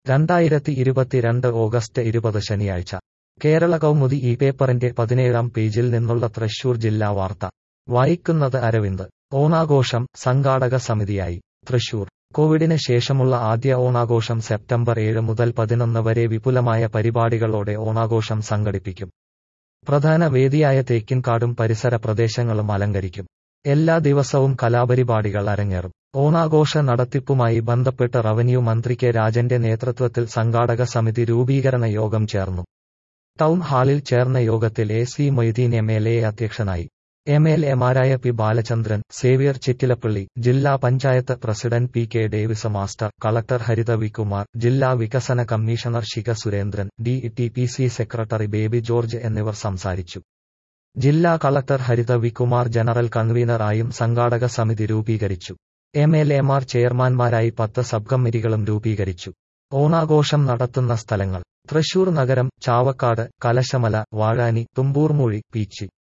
രണ്ടായിരത്തി ഇരുപത്തിരണ്ട് ഓഗസ്റ്റ് ഇരുപത് ശനിയാഴ്ച കേരള കൗമുദി ഈ പേപ്പറിന്റെ പതിനേഴാം പേജിൽ നിന്നുള്ള തൃശൂർ ജില്ലാ വാർത്ത വായിക്കുന്നത് അരവിന്ദ് ഓണാഘോഷം സംഘാടക സമിതിയായി തൃശൂർ കോവിഡിന് ശേഷമുള്ള ആദ്യ ഓണാഘോഷം സെപ്റ്റംബർ ഏഴ് മുതൽ പതിനൊന്ന് വരെ വിപുലമായ പരിപാടികളോടെ ഓണാഘോഷം സംഘടിപ്പിക്കും പ്രധാന വേദിയായ തേക്കിൻകാടും പരിസര പ്രദേശങ്ങളും അലങ്കരിക്കും എല്ലാ ദിവസവും കലാപരിപാടികൾ അരങ്ങേറും ഓണാഘോഷ നടത്തിപ്പുമായി ബന്ധപ്പെട്ട് റവന്യൂ മന്ത്രി കെ രാജന്റെ നേതൃത്വത്തിൽ സംഘാടക സമിതി രൂപീകരണ യോഗം ചേർന്നു ടൗൺ ഹാളിൽ ചേർന്ന യോഗത്തിൽ A C Moideen M L A അധ്യക്ഷനായി എം എൽ എമാരായ പി ബാലചന്ദ്രൻ സേവ്യർ ചിറ്റിലപ്പള്ളി ജില്ലാ panchayat president P K Davis master collector Haritha V Kumar ജില്ലാ വികസന commissioner Shikha Surendran D T P C secretary Baby George എന്നിവർ സംസാരിച്ചു ജില്ലാ കളക്ടർ ഹരിത വികുമാർ ജനറൽ കൺവീനറായും സംഘാടക സമിതി രൂപീകരിച്ചു എം എൽ എമാർ ചെയർമാൻമാരായി പത്ത് സബ് കമ്മിറ്റികളും രൂപീകരിച്ചു ഓണാഘോഷം നടത്തുന്ന സ്ഥലങ്ങൾ തൃശൂർ നഗരം ചാവക്കാട് കലശമല വാഴാനി തുമ്പൂർമൂഴി പീച്ചി